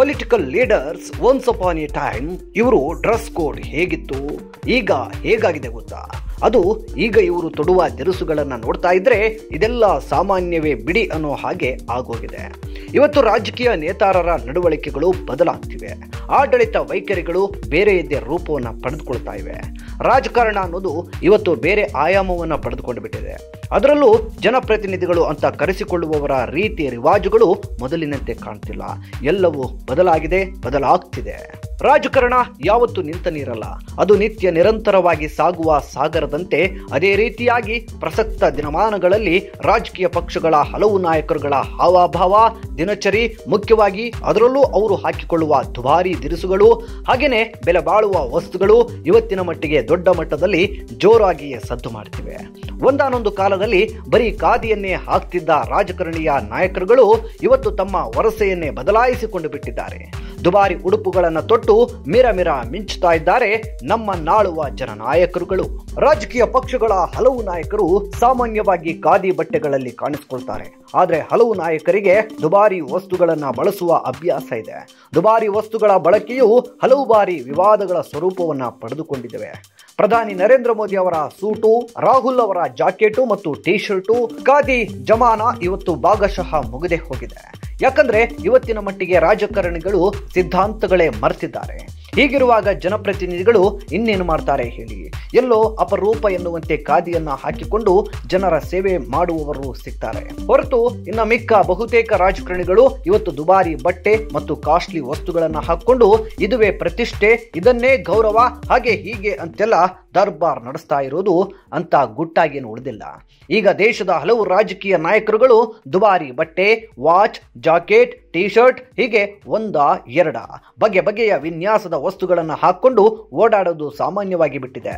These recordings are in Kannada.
political leaders once upon a time ಇವರು ಡ್ರೆಸ್ ಕೋಡ್ ಹೇಗಿತ್ತು ಈಗ ಹೇಗಾಗಿದೆ ಗೊತ್ತಾ ಅದು ಈಗ ಇವರು ತೊಡುವ ದಿರುಸುಗಳನ್ನ ನೋಡ್ತಾ ಇದ್ರೆ ಇದೆಲ್ಲ ಸಾಮಾನ್ಯವೇ ಬಿಡಿ ಅನ್ನೋ ಹಾಗೆ ಆಗೋಗಿದೆ ಇವತ್ತು ರಾಜಕೀಯ ನೇತಾರರ ನಡವಳಿಕೆಗಳು ಬದಲಾಗ್ತಿವೆ ಆಡಳಿತ ವೈಖರಿಗಳು ಬೇರೆಯದ್ದೇ ರೂಪವನ್ನು ಪಡೆದುಕೊಳ್ತಾ ಇವೆ ರಾಜಕಾರಣ ಅನ್ನೋದು ಇವತ್ತು ಬೇರೆ ಆಯಾಮವನ್ನು ಪಡೆದುಕೊಂಡು ಬಿಟ್ಟಿದೆ ಅದರಲ್ಲೂ ಜನಪ್ರತಿನಿಧಿಗಳು ಅಂತ ಕರೆಸಿಕೊಳ್ಳುವವರ ರೀತಿ ರಿವಾಜುಗಳು ಮೊದಲಿನಂತೆ ಕಾಣ್ತಿಲ್ಲ ಎಲ್ಲವೂ ಬದಲಾಗಿದೆ ಬದಲಾಗ್ತಿದೆ ರಾಜಕಾರಣ ಯಾವತ್ತು ನಿಂತ ನೀರಲ್ಲ ಅದು ನಿತ್ಯ ನಿರಂತರವಾಗಿ ಸಾಗುವ ಸಾಗರದಂತೆ ಅದೇ ರೀತಿಯಾಗಿ ಪ್ರಸಕ್ತ ದಿನಮಾನಗಳಲ್ಲಿ ರಾಜಕೀಯ ಪಕ್ಷಗಳ ಹಲವು ನಾಯಕರುಗಳ ಹಾವಭಾವ ದಿನಚರಿ ಮುಖ್ಯವಾಗಿ ಅದರಲ್ಲೂ ಅವರು ಹಾಕಿಕೊಳ್ಳುವ ದುಬಾರಿ ದಿರಿಸುಗಳು ಹಾಗೆಯೇ ಬೆಲೆ ಬಾಳುವ ವಸ್ತುಗಳು ಇವತ್ತಿನ ಮಟ್ಟಿಗೆ ದೊಡ್ಡ ಮಟ್ಟದಲ್ಲಿ ಜೋರಾಗಿಯೇ ಸದ್ದು ಮಾಡ್ತಿವೆ ಒಂದಾನೊಂದು ಕಾಲದಲ್ಲಿ ಬರೀ ಖಾದಿಯನ್ನೇ ಹಾಕ್ತಿದ್ದ ರಾಜಕಾರಣಿಯ ನಾಯಕರುಗಳು ಇವತ್ತು ತಮ್ಮ ವರಸೆಯನ್ನೇ ಬದಲಾಯಿಸಿಕೊಂಡು ಬಿಟ್ಟಿದ್ದಾರೆ ದುಬಾರಿ ಉಡುಪುಗಳನ್ನು ತೊಟ್ಟು ಮಿರ ಮಿರ ಮಿಂಚುತ್ತಾ ಇದ್ದಾರೆ ನಮ್ಮ ನಾಳುವ ಜನನಾಯಕರುಗಳು ರಾಜಕೀಯ ಪಕ್ಷಗಳ ಹಲವು ನಾಯಕರು ಸಾಮಾನ್ಯವಾಗಿ ಖಾದಿ ಬಟ್ಟೆಗಳಲ್ಲಿ ಕಾಣಿಸಿಕೊಳ್ತಾರೆ ಆದರೆ ಹಲವು ನಾಯಕರಿಗೆ ದುಬಾರಿ ವಸ್ತುಗಳನ್ನ ಬಳಸುವ ಅಭ್ಯಾಸ ಇದೆ ದುಬಾರಿ ವಸ್ತುಗಳ ಬಳಕೆಯು ಹಲವು ಬಾರಿ ವಿವಾದಗಳ ಸ್ವರೂಪವನ್ನ ಪಡೆದುಕೊಂಡಿದ್ದೇವೆ ಪ್ರಧಾನಿ ನರೇಂದ್ರ ಮೋದಿ ಅವರ ಸೂಟು ರಾಹುಲ್ ಅವರ ಜಾಕೆಟು ಮತ್ತು ಟಿ ಶರ್ಟು ಖಾದಿ ಜಮಾನ ಇವತ್ತು ಭಾಗಶಃ ಮುಗಿದೇ ಹೋಗಿದೆ ಯಾಕಂದ್ರೆ ಇವತ್ತಿನ ಮಟ್ಟಿಗೆ ರಾಜಕಾರಣಿಗಳು ಸಿದ್ಧಾಂತಗಳೇ ಮರ್ತಿದ್ದಾರೆ ಹೀಗಿರುವಾಗ ಜನಪ್ರತಿನಿಧಿಗಳು ಇನ್ನೇನು ಮಾಡ್ತಾರೆ ಹೇಳಿ ಎಲ್ಲೋ ಅಪರೂಪ ಎನ್ನುವಂತೆ ಖಾದಿಯನ್ನ ಹಾಕಿಕೊಂಡು ಜನರ ಸೇವೆ ಮಾಡುವವರು ಸಿಗ್ತಾರೆ ಹೊರತು ಇನ್ನ ಮಿಕ್ಕ ಬಹುತೇಕ ರಾಜಕಾರಣಿಗಳು ಇವತ್ತು ದುಬಾರಿ ಬಟ್ಟೆ ಮತ್ತು ಕಾಸ್ಟ್ಲಿ ವಸ್ತುಗಳನ್ನ ಹಾಕೊಂಡು ಇದುವೇ ಪ್ರತಿಷ್ಠೆ ಇದನ್ನೇ ಗೌರವ ಹಾಗೆ ಹೀಗೆ ಅಂತೆಲ್ಲ ದರ್ಬಾರ್ ನಡೆಸ್ತಾ ಇರೋದು ಅಂತ ಗುಟ್ಟಾಗೇನು ಉಳಿದಿಲ್ಲ ಈಗ ದೇಶದ ಹಲವು ರಾಜಕೀಯ ನಾಯಕರುಗಳು ದುಬಾರಿ ಬಟ್ಟೆ ವಾಚ್ ಜಾಕೆಟ್ ಟಿ ಶರ್ಟ್ ಹೀಗೆ ಒಂದ ಎರಡ ಬಗೆ ಬಗೆಯ ವಿನ್ಯಾಸದ ವಸ್ತುಗಳನ್ನು ಹಾಕೊಂಡು ಓಡಾಡೋದು ಸಾಮಾನ್ಯವಾಗಿ ಬಿಟ್ಟಿದೆ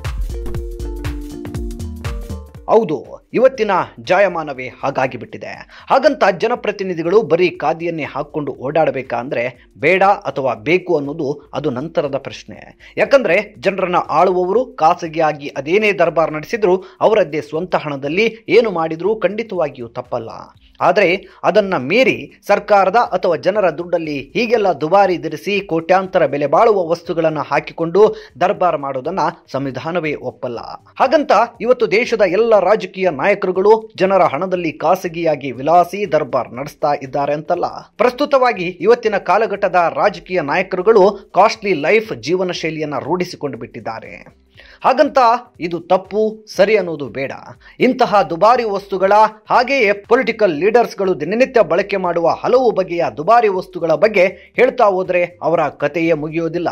ಹೌದು ಇವತ್ತಿನ ಜಾಯಮಾನವೇ ಹಾಗಾಗಿ ಬಿಟ್ಟಿದೆ ಹಾಗಂತ ಜನಪ್ರತಿನಿಧಿಗಳು ಬರೀ ಖಾದಿಯನ್ನೇ ಹಾಕ್ಕೊಂಡು ಓಡಾಡಬೇಕಾ ಅಂದ್ರೆ ಬೇಡ ಅಥವಾ ಬೇಕು ಅನ್ನೋದು ಅದು ನಂತರದ ಪ್ರಶ್ನೆ ಯಾಕಂದ್ರೆ ಜನರನ್ನ ಆಳುವವರು ಖಾಸಗಿಯಾಗಿ ಅದೇನೇ ದರ್ಬಾರ್ ನಡೆಸಿದ್ರು ಅವರದ್ದೇ ಸ್ವಂತ ಹಣದಲ್ಲಿ ಏನು ಮಾಡಿದ್ರೂ ಖಂಡಿತವಾಗಿಯೂ ತಪ್ಪಲ್ಲ ಆದರೆ ಅದನ್ನ ಮೀರಿ ಸರ್ಕಾರದ ಅಥವಾ ಜನರ ದುಡ್ಡಲ್ಲಿ ಹೀಗೆಲ್ಲ ದುಬಾರಿ ಧರಿಸಿ ಕೋಟ್ಯಾಂತರ ಬೆಲೆ ಬಾಳುವ ವಸ್ತುಗಳನ್ನು ಹಾಕಿಕೊಂಡು ದರ್ಬಾರ್ ಮಾಡೋದನ್ನ ಸಂವಿಧಾನವೇ ಒಪ್ಪಲ್ಲ ಹಾಗಂತ ಇವತ್ತು ದೇಶದ ಎಲ್ಲ ರಾಜಕೀಯ ನಾಯಕರುಗಳು ಜನರ ಹಣದಲ್ಲಿ ಖಾಸಗಿಯಾಗಿ ವಿಲಾಸಿ ದರ್ಬಾರ್ ನಡೆಸ್ತಾ ಇದ್ದಾರೆ ಅಂತಲ್ಲ ಪ್ರಸ್ತುತವಾಗಿ ಇವತ್ತಿನ ಕಾಲಘಟ್ಟದ ರಾಜಕೀಯ ನಾಯಕರುಗಳು ಕಾಸ್ಟ್ಲಿ ಲೈಫ್ ಜೀವನ ಶೈಲಿಯನ್ನ ರೂಢಿಸಿಕೊಂಡು ಬಿಟ್ಟಿದ್ದಾರೆ ಹಾಗಂತ ಇದು ತಪ್ಪು ಸರಿ ಅನ್ನೋದು ಬೇಡ ಇಂತಹ ದುಬಾರಿ ವಸ್ತುಗಳ ಹಾಗೆಯೇ ಪೊಲಿಟಿಕಲ್ ಲೀಡರ್ಸ್ಗಳು ದಿನನಿತ್ಯ ಬಳಕೆ ಮಾಡುವ ಹಲವು ಬಗೆಯ ದುಬಾರಿ ವಸ್ತುಗಳ ಬಗ್ಗೆ ಹೇಳ್ತಾ ಹೋದ್ರೆ ಅವರ ಕಥೆಯೇ ಮುಗಿಯೋದಿಲ್ಲ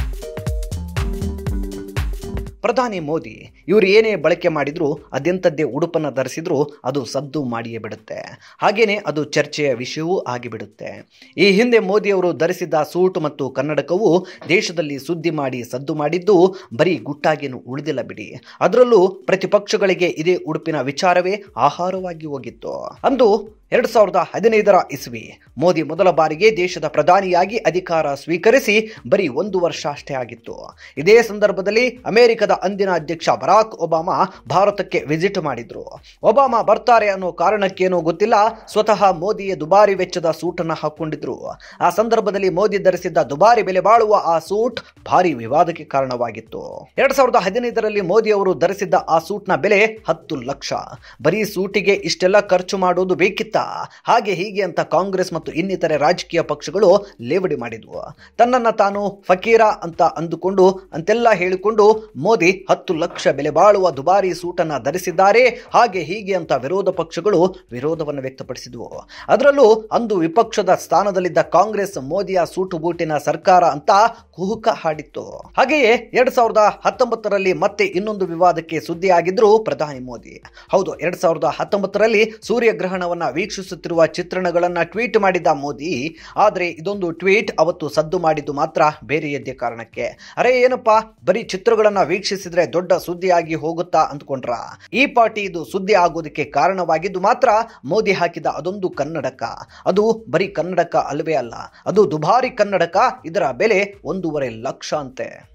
ಪ್ರಧಾನಿ ಮೋದಿ ಇವರು ಏನೇ ಬಳಕೆ ಮಾಡಿದ್ರು ಅದೆಂಥದ್ದೇ ಉಡುಪನ್ನು ಧರಿಸಿದ್ರು ಅದು ಸದ್ದು ಮಾಡಿಯೇ ಬಿಡುತ್ತೆ ಹಾಗೇನೆ ಅದು ಚರ್ಚೆಯ ವಿಷಯವೂ ಆಗಿಬಿಡುತ್ತೆ ಈ ಹಿಂದೆ ಮೋದಿಯವರು ಧರಿಸಿದ್ದ ಸೂಟ್ ಮತ್ತು ಕನ್ನಡಕವು ದೇಶದಲ್ಲಿ ಸುದ್ದಿ ಮಾಡಿ ಸದ್ದು ಮಾಡಿದ್ದು ಬರೀ ಗುಟ್ಟಾಗೇನು ಉಳಿದಿಲ್ಲ ಬಿಡಿ ಅದರಲ್ಲೂ ಪ್ರತಿಪಕ್ಷಗಳಿಗೆ ಇದೇ ಉಡುಪಿನ ವಿಚಾರವೇ ಆಹಾರವಾಗಿ ಹೋಗಿತ್ತು ಅಂದು ಎರಡ್ ಸಾವಿರದ ಹದಿನೈದರ ಇಸ್ವಿ ಮೋದಿ ಮೊದಲ ಬಾರಿಗೆ ದೇಶದ ಪ್ರಧಾನಿಯಾಗಿ ಅಧಿಕಾರ ಸ್ವೀಕರಿಸಿ ಬರೀ ಒಂದು ವರ್ಷ ಅಷ್ಟೇ ಆಗಿತ್ತು ಇದೇ ಸಂದರ್ಭದಲ್ಲಿ ಅಮೆರಿಕದ ಅಂದಿನ ಅಧ್ಯಕ್ಷ ಬರಾಕ್ ಒಬಾಮಾ ಭಾರತಕ್ಕೆ ವಿಸಿಟ್ ಮಾಡಿದ್ರು ಒಬಾಮಾ ಬರ್ತಾರೆ ಅನ್ನೋ ಕಾರಣಕ್ಕೇನೋ ಗೊತ್ತಿಲ್ಲ ಸ್ವತಃ ಮೋದಿಯೇ ದುಬಾರಿ ವೆಚ್ಚದ ಸೂಟನ್ನು ಹಾಕೊಂಡಿದ್ರು ಆ ಸಂದರ್ಭದಲ್ಲಿ ಮೋದಿ ಧರಿಸಿದ್ದ ದುಬಾರಿ ಬೆಲೆ ಬಾಳುವ ಆ ಸೂಟ್ ಭಾರಿ ವಿವಾದಕ್ಕೆ ಕಾರಣವಾಗಿತ್ತು ಎರಡ್ ಸಾವಿರದ ಹದಿನೈದರಲ್ಲಿ ಮೋದಿ ಅವರು ಧರಿಸಿದ್ದ ಆ ಸೂಟ್ನ ಬೆಲೆ ಹತ್ತು ಲಕ್ಷ ಬರೀ ಸೂಟಿಗೆ ಇಷ್ಟೆಲ್ಲ ಖರ್ಚು ಮಾಡೋದು ಬೇಕಿತ್ತ ಹಾಗೆ ಹೀಗೆ ಅಂತ ಕಾಂಗ್ರೆಸ್ ಮತ್ತು ಇನ್ನಿತರೆ ರಾಜಕೀಯ ಪಕ್ಷಗಳು ಲೇವಡಿ ಮಾಡಿದ್ವು ತನ್ನನ್ನ ತಾನು ಫಕೀರ ಅಂತ ಅಂದುಕೊಂಡು ಅಂತೆಲ್ಲ ಹೇಳಿಕೊಂಡು ಮೋದಿ ಹತ್ತು ಲಕ್ಷ ಬೆಲೆ ಬಾಳುವ ದುಬಾರಿ ಸೂಟನ್ನ ಧರಿಸಿದ್ದಾರೆ ಹಾಗೆ ಹೀಗೆ ಅಂತ ವಿರೋಧ ಪಕ್ಷಗಳು ವಿರೋಧವನ್ನು ವ್ಯಕ್ತಪಡಿಸಿದ್ವು ಅದರಲ್ಲೂ ಅಂದು ವಿಪಕ್ಷದ ಸ್ಥಾನದಲ್ಲಿದ್ದ ಕಾಂಗ್ರೆಸ್ ಮೋದಿಯ ಸೂಟು ಬೂಟಿನ ಸರ್ಕಾರ ಅಂತ ಕುಹುಕ ಹಾಡಿತ್ತು ಹಾಗೆಯೇ ಎರಡ್ ಸಾವಿರದ ಹತ್ತೊಂಬತ್ತರಲ್ಲಿ ಮತ್ತೆ ಇನ್ನೊಂದು ವಿವಾದಕ್ಕೆ ಸುದ್ದಿಯಾಗಿದ್ರು ಪ್ರಧಾನಿ ಮೋದಿ ಹೌದು ಎರಡ್ ಸಾವಿರದ ಹತ್ತೊಂಬತ್ತರಲ್ಲಿ ಸೂರ್ಯಗ್ರಹಣವನ್ನ ವೀಕ್ಷಿಸುತ್ತಿರುವ ಚಿತ್ರಣಗಳನ್ನ ಟ್ವೀಟ್ ಮಾಡಿದ್ದ ಮೋದಿ ಆದ್ರೆ ಇದೊಂದು ಟ್ವೀಟ್ ಅವತ್ತು ಸದ್ದು ಮಾಡಿದ್ದು ಮಾತ್ರ ಬೇರೆಯದ್ದೇ ಕಾರಣಕ್ಕೆ ಅರೆ ಏನಪ್ಪಾ ಬರೀ ಚಿತ್ರಗಳನ್ನ ವೀಕ್ಷಿಸಿದ್ರೆ ದೊಡ್ಡ ಸುದ್ದಿಯಾಗಿ ಹೋಗುತ್ತಾ ಅಂದ್ಕೊಂಡ್ರ ಈ ಪಾರ್ಟಿ ಇದು ಸುದ್ದಿ ಆಗೋದಕ್ಕೆ ಕಾರಣವಾಗಿದ್ದು ಮಾತ್ರ ಮೋದಿ ಹಾಕಿದ ಅದೊಂದು ಕನ್ನಡಕ ಅದು ಬರೀ ಕನ್ನಡಕ ಅಲ್ವೇ ಅಲ್ಲ ಅದು ದುಬಾರಿ ಕನ್ನಡಕ ಇದರ ಬೆಲೆ ಒಂದೂವರೆ ಲಕ್ಷ ಅಂತೆ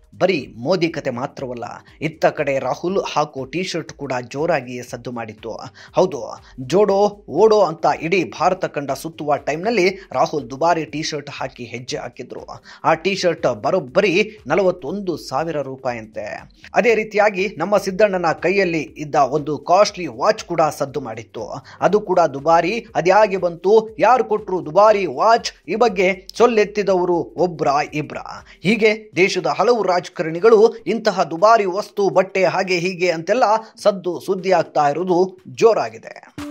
ಬರೀ ಮೋದಿ ಕತೆ ಮಾತ್ರವಲ್ಲ ಇತ್ತ ಕಡೆ ರಾಹುಲ್ ಹಾಕೋ ಟಿ ಶರ್ಟ್ ಕೂಡ ಜೋರಾಗಿ ಸದ್ದು ಮಾಡಿತ್ತು ಹೌದು ಜೋಡೋ ಓಡೋ ಅಂತ ಇಡೀ ಭಾರತ ಕಂಡ ಸುತ್ತುವ ಟೈಮ್ನಲ್ಲಿ ರಾಹುಲ್ ದುಬಾರಿ ಟಿ ಶರ್ಟ್ ಹಾಕಿ ಹೆಜ್ಜೆ ಹಾಕಿದ್ರು ಆ ಟಿ ಶರ್ಟ್ ಬರೋಬ್ಬರಿ ನಲವತ್ತೊಂದು ಸಾವಿರ ರೂಪಾಯಿ ಅಂತೆ ಅದೇ ರೀತಿಯಾಗಿ ನಮ್ಮ ಸಿದ್ದಣ್ಣನ ಕೈಯಲ್ಲಿ ಇದ್ದ ಒಂದು ಕಾಸ್ಟ್ಲಿ ವಾಚ್ ಕೂಡ ಸದ್ದು ಮಾಡಿತ್ತು ಅದು ಕೂಡ ದುಬಾರಿ ಅದ್ಯಾಗೆ ಬಂತು ಯಾರು ಕೊಟ್ಟರು ದುಬಾರಿ ವಾಚ್ ಈ ಬಗ್ಗೆ ಸೊಲ್ಲೆತ್ತಿದವರು ಒಬ್ರ ಇಬ್ರ ಹೀಗೆ ದೇಶದ ಹಲವು ರಾಜಕಾರಣಿಗಳು ಇಂತಹ ದುಬಾರಿ ವಸ್ತು ಬಟ್ಟೆ ಹಾಗೆ ಹೀಗೆ ಅಂತೆಲ್ಲ ಸದ್ದು ಸುದ್ದಿ ಆಗ್ತಾ ಇರುವುದು ಜೋರಾಗಿದೆ